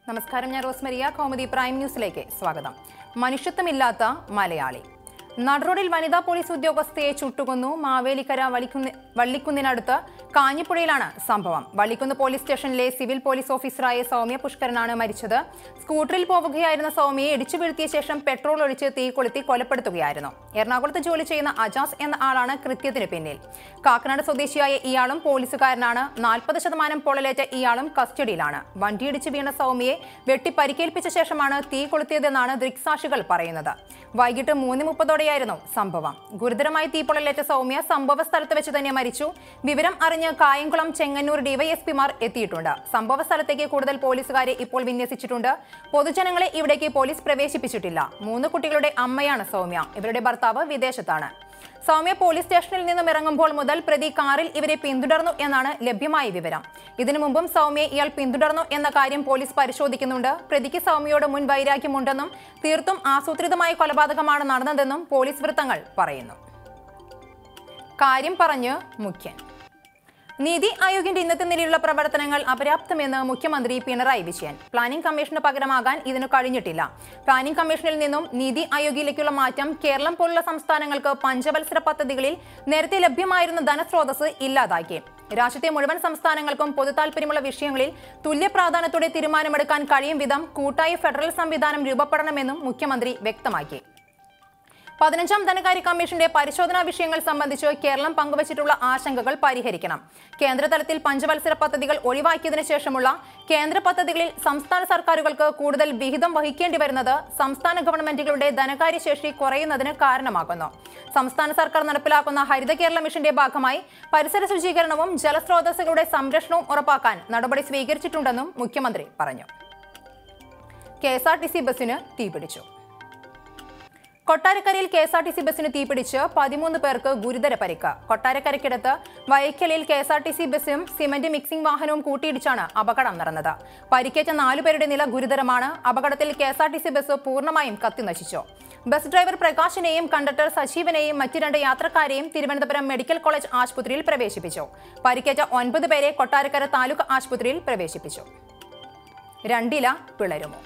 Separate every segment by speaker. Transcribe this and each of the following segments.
Speaker 1: നമസ്കാരം ഞാൻ റോസ്മരിയ കൗമുദി പ്രൈം ന്യൂസിലേക്ക് സ്വാഗതം മനുഷ്യത്വമില്ലാത്ത മലയാളി നടുറോഡിൽ വനിതാ പോലീസ് ഉദ്യോഗസ്ഥയെ ചുട്ടുകൊന്നു മാവേലിക്കര വള്ളിക്കുന്ന് വള്ളിക്കുന്നിനടുത്ത് കാഞ്ഞിപ്പുഴയിലാണ് സംഭവം വള്ളിക്കുന്ന് പോലീസ് സ്റ്റേഷനിലെ സിവിൽ പോലീസ് ഓഫീസറായ സൗമ്യ പുഷ്കരനാണ് മരിച്ചത് സ്കൂട്ടറിൽ പോവുകയായിരുന്ന സൗമ്യയെ ഇടിച്ചു വീഴ്ത്തിയ ശേഷം പെട്രോൾ ഒഴിച്ച് തീ കൊളുത്തി കൊലപ്പെടുത്തുകയായിരുന്നു എറണാകുളത്ത് ജോലി ചെയ്യുന്ന അജാസ് എന്ന ആളാണ് കൃത്യത്തിന് പിന്നിൽ കാക്കനാട് സ്വദേശിയായ ഇയാളും പോലീസുകാരനാണ് നാൽപ്പത് ശതമാനം പൊള്ളലേറ്റ ഇയാളും കസ്റ്റഡിയിലാണ് വണ്ടിയിടിച്ച് വീണ സൗമ്യയെ വെട്ടി പരിക്കേൽപ്പിച്ച ശേഷമാണ് തീ കൊളുത്തിയതെന്നാണ് ദൃക്സാക്ഷികൾ പറയുന്നത് വൈകിട്ട് മൂന്ന് മുപ്പതോടെയായിരുന്നു സംഭവം ഗുരുതരമായി തീപ്പൊള്ളലേറ്റ സൗമ്യ സംഭവ സ്ഥലത്ത് വെച്ച് തന്നെ മരിച്ചു വിവരം അറിഞ്ഞ് കായംകുളം ചെങ്ങന്നൂർ ഡിവൈഎസ്പിമാർ എത്തിയിട്ടുണ്ട് സംഭവ സ്ഥലത്തേക്ക് കൂടുതൽ പോലീസുകാരെ ഇപ്പോൾ വിന്യസിച്ചിട്ടുണ്ട് പൊതുജനങ്ങളെ ഇവിടേക്ക് പോലീസ് പ്രവേശിപ്പിച്ചിട്ടില്ല മൂന്ന് കുട്ടികളുടെ അമ്മയാണ് സൗമ്യ ഇവരുടെ ഭർത്താവ് വിദേശത്താണ് സൗമ്യ പോലീസ് സ്റ്റേഷനിൽ നിന്നും ഇറങ്ങുമ്പോൾ മുതൽ പ്രതി കാറിൽ ഇവരെ പിന്തുടർന്നു എന്നാണ് ലഭ്യമായ വിവരം ഇതിനു മുമ്പും സൗമ്യയെ ഇയാൾ പിന്തുടർന്നു എന്ന കാര്യം പോലീസ് പരിശോധിക്കുന്നുണ്ട് പ്രതിക്ക് സൗമ്യയോട് മുൻ വൈരാഗ്യമുണ്ടെന്നും തീർത്തും ആസൂത്രിതമായ കൊലപാതകമാണ് നടന്നതെന്നും പോലീസ് വൃത്തങ്ങൾ പറയുന്നു കാര്യം പറഞ്ഞ് മുഖ്യൻ നീതി ആയോഗിന്റെ ഇന്നത്തെ നിലയിലുള്ള പ്രവർത്തനങ്ങൾ അപര്യാപ്തമെന്ന് മുഖ്യമന്ത്രി പിണറായി വിജയൻ പ്ലാനിംഗ് കമ്മീഷന് പകരമാകാൻ ഇതിന് കഴിഞ്ഞിട്ടില്ല പ്ലാനിംഗ് കമ്മീഷനിൽ നിന്നും നീതി ആയോഗിലേക്കുള്ള മാറ്റം കേരളം പോലുള്ള സംസ്ഥാനങ്ങൾക്ക് പഞ്ചവത്സര പദ്ധതികളിൽ നേരത്തെ ലഭ്യമായിരുന്ന ധനസ്രോതസ് ഇല്ലാതാക്കി രാജ്യത്തെ മുഴുവൻ സംസ്ഥാനങ്ങൾക്കും പൊതുതാൽപര്യമുള്ള വിഷയങ്ങളിൽ തുല്യ പ്രാധാന്യത്തോടെ തീരുമാനമെടുക്കാൻ കഴിയും വിധം കൂട്ടായ ഫെഡറൽ സംവിധാനം രൂപപ്പെടണമെന്നും മുഖ്യമന്ത്രി വ്യക്തമാക്കി പതിനഞ്ചാം ധനകാര്യ കമ്മീഷന്റെ പരിശോധനാ വിഷയങ്ങൾ സംബന്ധിച്ച് കേരളം പങ്കുവച്ചിട്ടുള്ള ആശങ്കകൾ പരിഹരിക്കണം കേന്ദ്രതലത്തിൽ പഞ്ചവത്സര പദ്ധതികൾ ഒഴിവാക്കിയതിനു ശേഷമുള്ള കേന്ദ്ര പദ്ധതികളിൽ സംസ്ഥാന സർക്കാരുകൾക്ക് കൂടുതൽ വിഹിതം വഹിക്കേണ്ടി വരുന്നത് സംസ്ഥാന ഗവൺമെന്റുകളുടെ ധനകാര്യ ശേഷി കുറയുന്നതിന് കാരണമാകുന്നു സംസ്ഥാന സർക്കാർ നടപ്പിലാക്കുന്ന ഹരിത കേരള മിഷന്റെ ഭാഗമായി പരിസര ശുചീകരണവും ജലസ്രോതസ്സുകളുടെ സംരക്ഷണവും ഉറപ്പാക്കാൻ നടപടി സ്വീകരിച്ചിട്ടുണ്ടെന്നും മുഖ്യമന്ത്രി പറഞ്ഞു K S R T C ബസിന് തീപിടിച്ചു കൊട്ടാരക്കരയിൽ K S R T C ബസിന് തീപിടിച്ച് പതിമൂന്ന് പേർക്ക് ഗുരുതര പരിക്ക് കൊട്ടാരക്കരയ്ക്കടുത്ത് വൈക്കലിൽ K S R T C ബസും സിമന്റ് മിക്സിംഗ് വാഹനവും കൂട്ടിയിടിച്ചാണ് അപകടം നടന്നത് പരിക്കേറ്റ നാലുപേരുടെ നില ഗുരുതരമാണ് അപകടത്തിൽ K S R T C bus പൂർണ്ണമായും കത്തിനശിച്ചു ബസ് ഡ്രൈവർ പ്രകാശിനെയും കണ്ടക്ടർ സജീവനെയും മറ്റ് രണ്ട് യാത്രക്കാരെയും തിരുവനന്തപുരം മെഡിക്കൽ കോളേജ് ആശുപത്രിയിൽ പ്രവേശിപ്പിച്ചു പരിക്കേറ്റ ഒൻപത് പേരെ കൊട്ടാരക്കര താലൂക്ക് ആശുപത്രിയിൽ പ്രവേശിപ്പിച്ചു രണ്ടില പിളരുമോ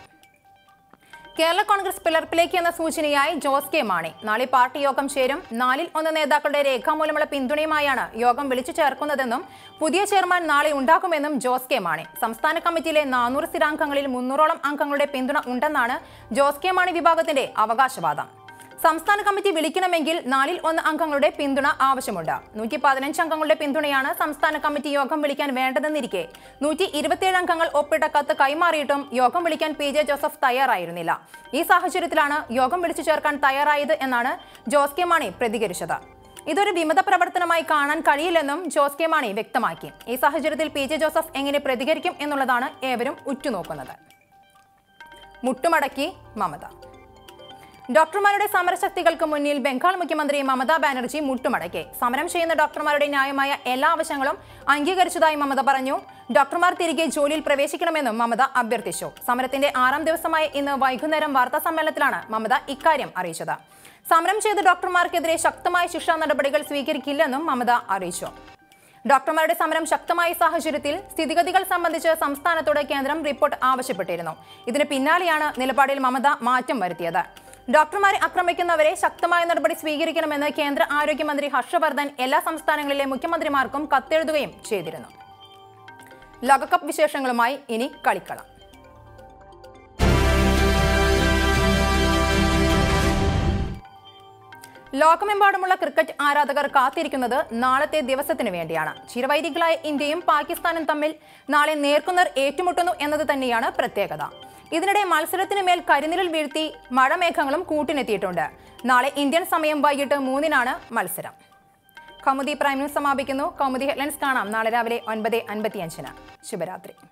Speaker 1: കേരള കോൺഗ്രസ് പിളർപ്പിലേക്ക് എന്ന സൂചനയായി ജോസ് കെ മാണി നാളെ പാർട്ടി യോഗം ചേരും നാലിൽ ഒന്ന് നേതാക്കളുടെ രേഖാമൂലമുള്ള പിന്തുണയുമായാണ് യോഗം വിളിച്ചു ചേർക്കുന്നതെന്നും പുതിയ ചെയർമാൻ നാളെ ഉണ്ടാകുമെന്നും ജോസ് കെ മാണി സംസ്ഥാന കമ്മിറ്റിയിലെ നാനൂറ് സ്ഥിരാംഗങ്ങളിൽ മുന്നൂറോളം അംഗങ്ങളുടെ പിന്തുണ ഉണ്ടെന്നാണ് ജോസ് കെ മാണി വിഭാഗത്തിന്റെ അവകാശവാദം സംസ്ഥാന കമ്മിറ്റി വിളിക്കണമെങ്കിൽ നാലിൽ ഒന്ന് അംഗങ്ങളുടെ പിന്തുണ ആവശ്യമുണ്ട് നൂറ്റി പതിനഞ്ച് അംഗങ്ങളുടെ പിന്തുണയാണ് സംസ്ഥാന കമ്മിറ്റി യോഗം വിളിക്കാൻ വേണ്ടതെന്നിരിക്കെ നൂറ്റി ഇരുപത്തിയേഴ് അംഗങ്ങൾ ഒപ്പിട്ട കത്ത് കൈമാറിയിട്ടും യോഗം വിളിക്കാൻ പി ജെ ജോസഫ് തയ്യാറായിരുന്നില്ല ഈ സാഹചര്യത്തിലാണ് യോഗം വിളിച്ചു ചേർക്കാൻ തയ്യാറായത് എന്നാണ് ജോസ് കെ മാണി പ്രതികരിച്ചത് ഇതൊരു വിമത പ്രവർത്തനമായി കാണാൻ കഴിയില്ലെന്നും ജോസ് കെ മാണി വ്യക്തമാക്കി ഈ സാഹചര്യത്തിൽ പി ജെ ജോസഫ് എങ്ങനെ പ്രതികരിക്കും എന്നുള്ളതാണ് ഏവരും ഉറ്റുനോക്കുന്നത് മുട്ടുമടക്കി മമത ഡോക്ടർമാരുടെ സമരശക്തികൾക്ക് മുന്നിൽ ബംഗാൾ മുഖ്യമന്ത്രി മമതാ ബാനർജി മുട്ടുമടക്കി സമരം ചെയ്യുന്ന ഡോക്ടർമാരുടെ ന്യായമായ എല്ലാ ആവശ്യങ്ങളും അംഗീകരിച്ചതായി മമത പറഞ്ഞു ഡോക്ടർമാർ തിരികെ ജോലിയിൽ പ്രവേശിക്കണമെന്നും മമത അഭ്യർത്ഥിച്ചു സമരത്തിന്റെ ആറാം ദിവസമായ ഇന്ന് വൈകുന്നേരം വാർത്താ സമ്മേളനത്തിലാണ് മമത ഇക്കാര്യം അറിയിച്ചത് സമരം ചെയ്ത ഡോക്ടർമാർക്കെതിരെ ശക്തമായ ശിക്ഷാ നടപടികൾ സ്വീകരിക്കില്ലെന്നും മമത അറിയിച്ചു ഡോക്ടർമാരുടെ സമരം ശക്തമായ സാഹചര്യത്തിൽ സ്ഥിതിഗതികൾ സംബന്ധിച്ച് സംസ്ഥാനത്തോട് കേന്ദ്രം റിപ്പോർട്ട് ആവശ്യപ്പെട്ടിരുന്നു ഇതിന് പിന്നാലെയാണ് നിലപാടിൽ മമത മാറ്റം വരുത്തിയത് ഡോക്ടർമാരെ ആക്രമിക്കുന്നവരെ ശക്തമായ നടപടി സ്വീകരിക്കണമെന്ന് കേന്ദ്ര ആരോഗ്യമന്ത്രി ഹർഷവർദ്ധൻ എല്ലാ സംസ്ഥാനങ്ങളിലെ മുഖ്യമന്ത്രിമാർക്കും കത്തെഴുതുകയും ചെയ്തിരുന്നു ലോകകപ്പ് വിശേഷങ്ങളുമായി ഇനി കളിക്കളം ലോകമെമ്പാടുമുള്ള ക്രിക്കറ്റ് ആരാധകർ കാത്തിരിക്കുന്നത് നാളത്തെ ദിവസത്തിന് വേണ്ടിയാണ് ചിരവൈരികളായ ഇന്ത്യയും പാകിസ്ഥാനും തമ്മിൽ നാളെ നേർക്കുനേർ ഏറ്റുമുട്ടുന്നു എന്നത് തന്നെയാണ് പ്രത്യേകത ഇതിനിടെ മത്സരത്തിന് മേൽ കരിനിഴൽ വീഴ്ത്തി മഴമേഘങ്ങളും കൂട്ടിനെത്തിയിട്ടുണ്ട് നാളെ ഇന്ത്യൻ സമയം വൈകിട്ട് മൂന്നിനാണ് മത്സരം കൗമുദി പ്രൈം ന്യൂസ് സമാപിക്കുന്നു കൗമുദി ഹെഡ്ലൈൻസ് കാണാം നാളെ രാവിലെ ഒൻപത് അൻപത്തിയഞ്ചിന് ശുഭരാത്രി